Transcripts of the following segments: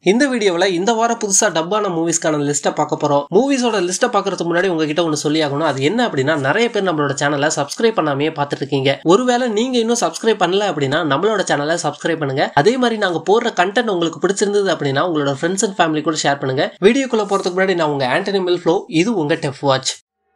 இந்த வீடியோவில் இந்த வாரம் புதுசாக டப்பான மூவிஸ்க்கான லிஸ்ட்டை பார்க்க போகிறோம் மூவிஸோட லிஸ்ட்டை பார்க்கறதுக்கு முன்னாடி உங்ககிட்ட ஒன்று சொல்லி ஆகணும் அது என்ன அப்படின்னா நிறைய பேர் நம்மளோட சேனலை சப்ஸ்கிரைப் பண்ணாமே பார்த்துட்டு இருக்கீங்க ஒருவேளை நீங்கள் இன்னும் சப்ஸ்கிரைப் பண்ணல அப்படின்னா நம்மளோட சேனலை சப்ஸ்கிரைப் பண்ணுங்க அதே மாதிரி நாங்கள் போடுற கண்டென்ட் உங்களுக்கு பிடிச்சிருந்தது அப்படின்னா உங்களோட ஃப்ரெண்ட்ஸ் அண்ட் ஃபேமிலி கூட ஷேர் பண்ணுங்க வீடியோக்குள்ள போகிறதுக்கு முன்னாடி நான் உங்கள் ஆண்டனி மில் ஃப்ளோ இது உங்கள் டெஃப் வாட்ச்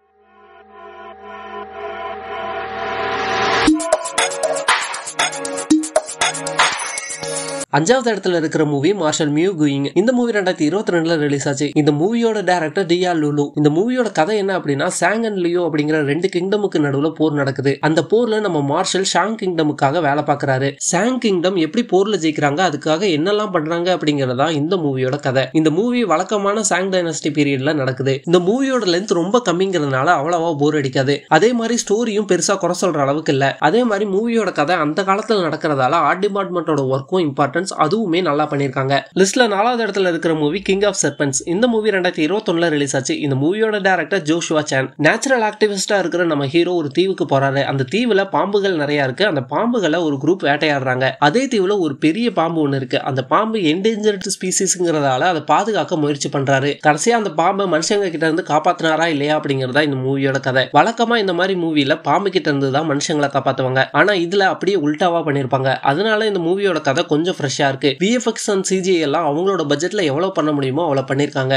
அஞ்சாவது இடத்துல இருக்கிற மூவி மார்ஷல் மியூ குயிங் இந்த மூவி ரெண்டாயிரத்தி இருபத்தி ரெண்டுல ரிலீஸ் ஆச்சு இந்த மூவியோட டேரக்டர் டியா லுலு இந்த மூவியோட கதை என்ன அப்படின்னா சாங் அண்ட் லியோ அப்படிங்கிற ரெண்டு கிங்டமுக்கு நடுவுல போர் நடக்குது அந்த போர்ல நம்ம மார்ஷல் ஷாங் கிங்டமுக்காக வேலை பார்க்கறாரு சாங் கிங்டம் எப்படி போர்ல ஜெயிக்கிறாங்க அதுக்காக என்னெல்லாம் பண்றாங்க அப்படிங்கறதா இந்த மூவியோட கதை இந்த மூவி வழக்கமான சாங் டைனஸ்டி பீரியட்ல நடக்குது இந்த மூவியோட லென்த் ரொம்ப கம்மிங்கிறதுனால அவ்வளவா போர் அடிக்காது அதே மாதிரி ஸ்டோரியும் பெருசா குறை சொல்ற அளவுக்கு இல்ல அதே மாதிரி மூவியோட கதை அந்த காலத்துல நடக்கிறதால ஆர்ட் டிபார்ட்மெண்டோட ஒர்க்கும் இம்பார்ட்டன்ஸ் அதுவுமே நல்லா பண்ணிருக்காங்க லிஸ்ட்ல நாலாவது இடத்துல இருக்கிற மூவி கிங் ஆஃப் சர்பன்ஸ் இந்த மூவி ரெண்டாயிரத்தி இருபத்தொன்னுல ரிலீஸ் ஆச்சு இந்த மூவியோட டேரக்டர் ஜோஷுவா சான் நேச்சுரல் ஆக்டிவிஸ்டா இருக்கிற நம்ம ஹீரோ ஒரு தீவுக்கு போறாரு அந்த தீவுல பாம்புகள் நிறைய இருக்கு அந்த பாம்புகளை ஒரு குரூப் வேட்டையாடுறாங்க அதே தீவுல ஒரு பெரிய பாம்பு ஒன்று இருக்கு அந்த பாம்பு என்டேஞ்சர்ட் ஸ்பீசிஸ்ங்கிறதால அதை பாதுகாக்க முயற்சி பண்றாரு கடைசியா அந்த பாம்பை மனுஷங்க கிட்ட இருந்து காப்பாத்தினாரா இல்லையா அப்படிங்கறதா இந்த மூவியோட கதை வழக்கமா இந்த மாதிரி மூவில பாம்பு கிட்ட இருந்து தான் மனுஷங்களை காப்பாத்துவாங்க ஆனா இதுல அப்படியே உல்டாவா பண்ணிருப்பாங்க அதனால இந்த மூவியோட கதை கொஞ்சம் ஃப்ரெஷ்ஷா இருக்கு விஎஃப்எக்ஸ் அண்ட் சிஜிஐ எல்லாம் அவங்களோட பட்ஜெட்ல எவ்வளவு பண்ண முடியுமோ அவ்வளவு பண்ணிருக்காங்க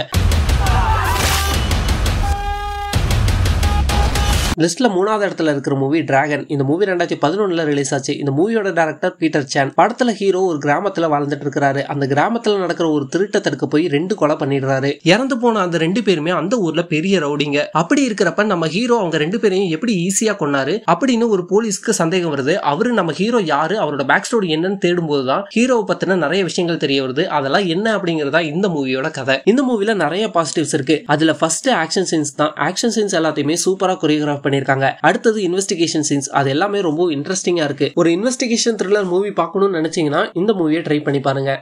லிஸ்ட்ல மூணாவது இடத்துல இருக்கிற மூவி டிராகன் இந்த மூவி ரெண்டாயிரத்தி பதினொன்னுல ரிலீஸ் ஆச்சு இந்த மூவியோட டேரக்டர் பீட்டர் சான் படத்துல ஹீரோ ஒரு கிராமத்துல வாழ்ந்துட்டு இருக்கிறாரு அந்த கிராமத்துல நடக்கிற ஒரு திருட்ட தடுக்க போய் ரெண்டு கொலை பண்ணிடுறாரு இறந்து போன அந்த ரெண்டு பேருமே அந்த ஊர்ல பெரிய ரவுடிங்க அப்படி இருக்கிறப்ப நம்ம ஹீரோ அவங்க ரெண்டு பேரையும் எப்படி ஈஸியா கொன்னாரு அப்படின்னு ஒரு போலீஸ்க்கு சந்தேகம் வருது அவரு நம்ம ஹீரோ யாரு அவரோட பேக் ஸ்டோரி என்னன்னு தேடும் போதுதான் ஹீரோவை பத்தின நிறைய விஷயங்கள் தெரிய வருது அதெல்லாம் என்ன அப்படிங்கறதா இந்த மூவியோட கதை இந்த மூவில நிறைய பாசிட்டிவ்ஸ் இருக்கு அதுல ஃபர்ஸ்ட் ஆக்ஷன் சீன்ஸ் தான் ஆக்ஷன் சீன்ஸ் எல்லாத்தையுமே சூப்பரா கொரியோகிராஃப் பண்ணிருக்காங்க அடுத்தது இன்வெஸ்டிகேஷன் சீன்ஸ் அது எல்லாமே ரொம்ப இன்ட்ரெஸ்டிங்கா இருக்கு ஒரு இன்வெஸ்டிகேஷன் த்ரில்லர் மூவி பார்க்கணும்னு நினைச்சீங்கன்னா இந்த மூவியை ட்ரை பண்ணி பாருங்க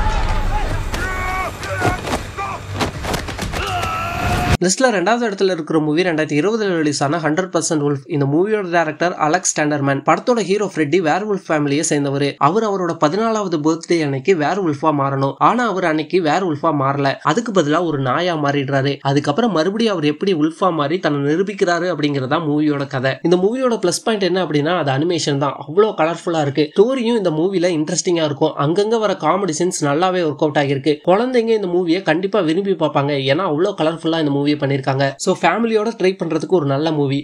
லிஸ்ட்ல ரெண்டாவது இடத்துல இருக்கிற மூவி ரெண்டாயிரத்தி இருபதுல ரிலீஸ் ஆன ஹண்ட்ரட் பர்சன்ட் உல்ஃப் இந்த மூவியோட டேரக்டர் அலெக்ஸ் ஸ்டாண்டர்மேன் படத்தோட ஹீரோ ஃப்ரெட்டி வேர் உல்ஃப் ஃபேமிலியை சேர்ந்தவர் அவர் அவரோட பதினாலாவது பர்த்டே அன்னைக்கு வேர் உல்ஃபா மாறணும் ஆனா அவர் அன்னைக்கு வேர் உல்ஃபா மாறல அதுக்கு பதிலா ஒரு நாயா மாறிடுறாரு அதுக்கப்புறம் மறுபடியும் அவர் எப்படி உல்ஃபா மாறி தன்னை நிரூபிக்கிறாரு அப்படிங்கறதா மூவியோட கதை இந்த மூவியோட பிளஸ் பாயிண்ட் என்ன அப்படின்னா அது அனிமேஷன் தான் அவ்வளோ கலர்ஃபுல்லா இருக்கு ஸ்டோரியும் இந்த மூவில இன்ட்ரெஸ்டிங்கா இருக்கும் அங்கங்க வர காமெடி சீன்ஸ் நல்லாவே ஒர்க் அவுட் ஆகிருக்கு குழந்தைங்க இந்த மூவியை கண்டிப்பா விரும்பி பார்ப்பாங்க ஏன்னா அவ்வளோ கலர்ஃபுல்லா இந்த மூவி மூவி பண்ணியிருக்காங்க ஸோ ஃபேமிலியோட ட்ரை பண்ணுறதுக்கு ஒரு நல்ல மூவி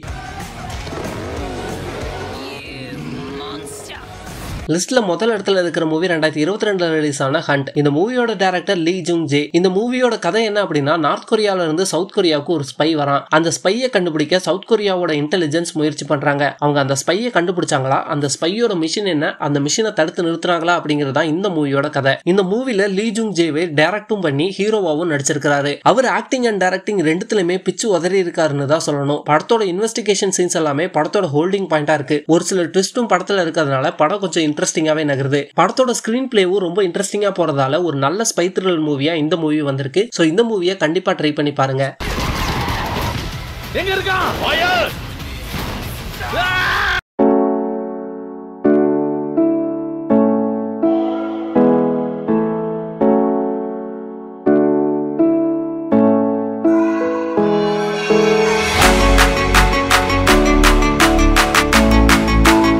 லிஸ்ட்ல முதல் இடத்துல இருக்கிற மூவி ரெண்டாயிரத்தி இருபத்தி ரெண்டுல ரிலீஸ் ஆன ஹண்ட் இந்த மூவியோட டேரக்டர் லீ ஜுங் ஜே இந்த மூவியோட கதை என்ன அப்படின்னா நார்த் கொரியால இருந்து சவுத் கொரியாவுக்கு ஒரு ஸ்பை வரான் அந்த ஸ்பையை கண்டுபிடிக்க சவுத் கொரியாவோட இன்டெலிஜென்ஸ் முயற்சி பண்றாங்க அவங்க அந்த ஸ்பையை கண்டுபிடிச்சாங்களா அந்த ஸ்பையோட மிஷின் என்ன அந்த மிஷினை தடுத்து நிறுத்துறாங்களா அப்படிங்கறதா இந்த மூவியோட கதை இந்த மூவில லீ ஜுங் ஜேவே டேரக்டும் பண்ணி ஹீரோவாவும் நடிச்சிருக்காரு அவர் ஆக்டிங் அண்ட் டேரக்டிங் ரெண்டுத்துலயுமே பிச்சு உதறி இருக்காருன்னு தான் சொல்லணும் படத்தோட இன்வெஸ்டிகேஷன் சீன்ஸ் எல்லாமே படத்தோட ஹோல்டிங் பாயிண்டா இருக்கு ஒரு சில ட்விஸ்டும் படத்துல இருக்கிறதுனால படம் கொஞ்சம் இன்ட்ரெஸ்டிங்காவே நகருது படத்தோட ஸ்கிரீன் பிளேவும் ரொம்ப இன்ட்ரெஸ்டிங்கா போறதால ஒரு நல்ல ஸ்பை த்ரில்லர் மூவியா இந்த மூவி வந்திருக்கு ஸோ இந்த மூவியை கண்டிப்பா ட்ரை பண்ணி பாருங்க எங்க இருக்கான் ஃபயர்